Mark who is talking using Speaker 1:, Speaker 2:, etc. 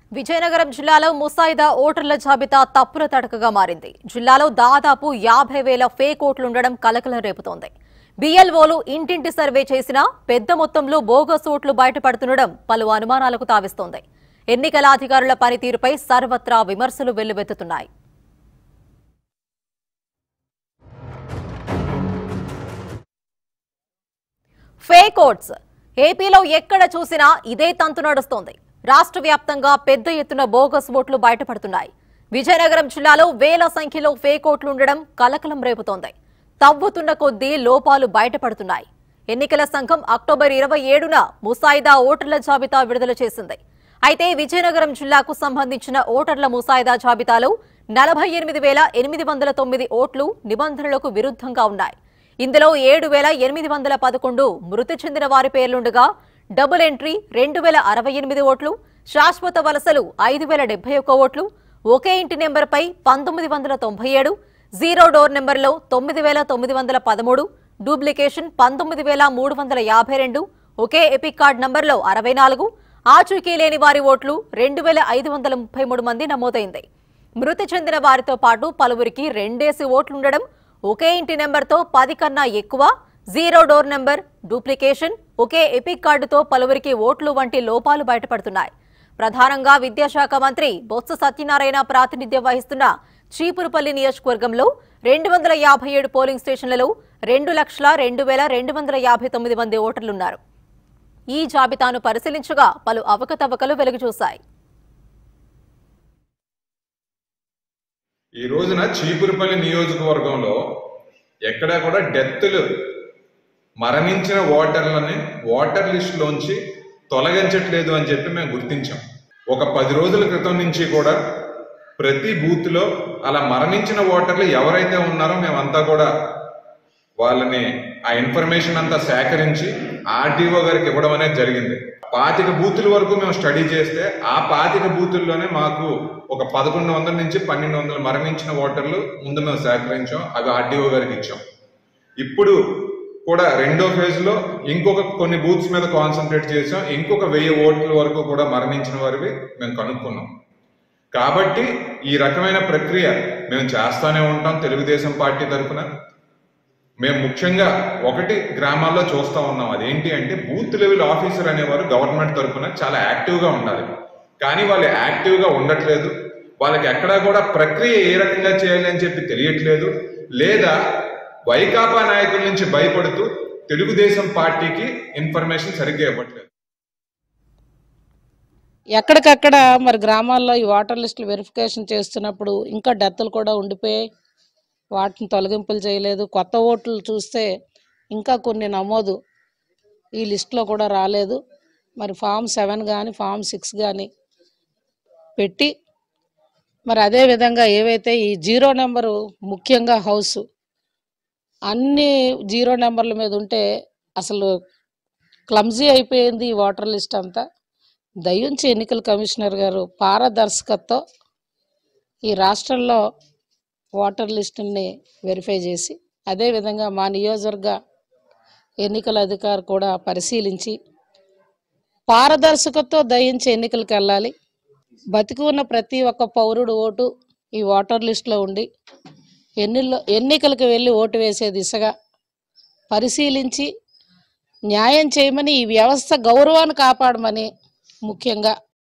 Speaker 1: విజయనగరం జిల్లాలో ముసాయిదా ఓటర్ల జాబితా తప్పుల తడకగా మారింది జిల్లాలో దాదాపు యాభై వేల ఫేక్ ఓట్లుండడం కలకలం రేపుతోంది బిఎల్ఓలు ఇంటింటి సర్వే చేసినా పెద్ద మొత్తంలో బోగస్ ఓట్లు బయటపడుతుండడం పలు అనుమానాలకు తావిస్తోంది ఎన్నికల అధికారుల పనితీరుపై సర్వత్రా విమర్శలు వెల్లువెత్తుతున్నాయి ఫేక్ ఓట్స్ ఏపీలో ఎక్కడ చూసినా ఇదే తంతు నడుస్తోంది రాష్ట్ర వ్యాప్తంగా పెద్ద ఎత్తున బోగస్ ఓట్లు బయటపడుతున్నాయి విజయనగరం జిల్లాలో వేల సంఖ్యలో ఫేక్ ఓట్లు ఉండడం కలకలం రేపుతోంది తవ్వుతున్న కొద్దీ లోపాలు బయటపడుతున్నాయి ఎన్నికల సంఘం అక్టోబర్ ఇరవై ఏడున ముసాయిదా ఓటర్ల జాబితా విడుదల చేసింది అయితే విజయనగరం జిల్లాకు సంబంధించిన ఓటర్ల ముసాయిదా జాబితాలో నలభై ఎనిమిది వేల ఎనిమిది వందల తొమ్మిది ఓట్లు నిబంధనలకు విరుద్ధంగా ఉన్నాయి ఇందులో ఏడు వేల ఎనిమిది వందల పదకొండు మృతి చెందిన వారి పేర్లుండగా డబుల్ ఎంట్రీ రెండు వేల అరవై ఎనిమిది ఓట్లు శాశ్వత వలసలు ఐదు వేల డెబ్బై ఒక్క ఓట్లు ఒకే ఇంటి నెంబర్పై పంతొమ్మిది వందల తొంభై ఏడు జీరో డోర్ నెంబర్లో తొమ్మిది వేల తొమ్మిది వందల పదమూడు డూప్లికేషన్ పంతొమ్మిది వేల మూడు వందల యాభై రెండు ఒకే ఎపిక్ కార్డ్ నంబర్లో అరవై నాలుగు ఆచూకీ లేని వారి ఓట్లు రెండు వేల ఐదు వందల ముప్పై మూడు మంది నమోదైంది మృతి చెందిన వారితో పాటు పలువురికి రెండేసి ఓట్లుండడం ఒకే ఇంటి నెంబర్తో పది కన్నా ఎక్కువ జీరో డోర్ నెంబర్ డూప్లికేషన్ ఒకే ఎపిక్ కార్డుతో పలువురికి ఓట్లు వంటి లోపాలు బయటపడుతున్నాయి ప్రధానంగా విద్యాశాఖ మంత్రి బొత్స సత్యనారాయణ ప్రాతినిధ్యం వహిస్తున్న చీపురుపల్లి నియోజకవర్గంలో రెండు వందల యాభై ఏడు పోలింగ్ స్టేషన్లలో రెండు లక్షల రెండు వేల రెండు వందల యాభై తొమ్మిది మంది ఓటర్లున్నారు ఈ జాబితాను పరిశీలించగా పలు అవకతవకలు వెలుగుచూశాయి
Speaker 2: ఈ రోజున చీపురుపల్లి నియోజకవర్గంలో ఎక్కడా కూడా డెత్తులు మరణించిన ఓటర్లని ఓటర్ లిస్టులోంచి తొలగించట్లేదు అని చెప్పి మేము గుర్తించాం ఒక పది రోజుల క్రితం నుంచి కూడా ప్రతి బూత్లో అలా మరణించిన ఓటర్లు ఎవరైతే ఉన్నారో మేమంతా కూడా వాళ్ళని ఆ ఇన్ఫర్మేషన్ అంతా సేకరించి ఆర్డీఓ గారికి ఇవ్వడం అనేది జరిగింది పాతిక బూతుల వరకు మేము స్టడీ చేస్తే ఆ పాతిక బూతుల్లోనే మాకు ఒక పదకొండు వందల నుంచి పన్నెండు వందలు మరణించిన ఓటర్లు ముందు మేము సేకరించాం అవి ఆర్డీఓ గారికి ఇచ్చాం ఇప్పుడు కూడా రెండో ఫేజ్ లో ఇంకొక కొన్ని బూత్స్ మీద కాన్సన్ట్రేట్ చేసాం ఇంకొక వెయ్యి ఓట్ల వరకు కూడా మరణించిన వారివి మేము కనుక్కున్నాం కాబట్టి ఈ రకమైన ప్రక్రియ మేము చేస్తానే ఉంటాం తెలుగుదేశం పార్టీ తరఫున మేము ముఖ్యంగా ఒకటి గ్రామాల్లో చూస్తా ఉన్నాం అదేంటి అంటే బూత్ లెవెల్ ఆఫీసర్ అనేవారు గవర్నమెంట్ తరఫున చాలా యాక్టివ్గా ఉండాలి కానీ వాళ్ళు యాక్టివ్గా ఉండట్లేదు వాళ్ళకి ఎక్కడా కూడా ప్రక్రియ ఏ రకంగా చేయాలి అని చెప్పి తెలియట్లేదు లేదా వైకాపా నాయకుల నుంచి భయపడుతూ తెలుగుదేశం పార్టీకి ఇన్ఫర్మేషన్ సరిగ్గా ఇవ్వట్లేదు
Speaker 3: ఎక్కడికక్కడ మరి గ్రామాల్లో ఈ వాటర్ లిస్టులు వెరిఫికేషన్ చేస్తున్నప్పుడు ఇంకా డెత్తులు కూడా ఉండిపోయాయి వాటిని తొలగింపులు చేయలేదు కొత్త ఓట్లు చూస్తే ఇంకా కొన్ని నమోదు ఈ లిస్టులో కూడా రాలేదు మరి ఫామ్ సెవెన్ కానీ ఫామ్ సిక్స్ కానీ పెట్టి మరి అదే విధంగా ఏవైతే ఈ జీరో నెంబరు ముఖ్యంగా హౌస్ అన్ని జీరో నెంబర్ల మీద ఉంటే అసలు క్లమ్జీ అయిపోయింది ఈ వాటర్ లిస్ట్ అంతా దయించి ఎన్నికల కమిషనర్ గారు పారదర్శకతతో ఈ రాష్ట్రంలో ఓటర్ లిస్టుని వెరిఫై చేసి అదేవిధంగా మా నియోజకవర్గ ఎన్నికల అధికారి కూడా పరిశీలించి పారదర్శకతతో దయించి ఎన్నికలకు వెళ్ళాలి బతికి ఉన్న ప్రతి ఒక్క పౌరుడు ఓటు ఈ ఓటర్ లిస్టులో ఉండి ఎన్నిలో ఎన్నికలకు వెళ్ళి ఓటు వేసే దిశగా పరిశీలించి న్యాయం చేయమని ఈ వ్యవస్థ గౌరవాన్ని కాపాడమని ముఖ్యంగా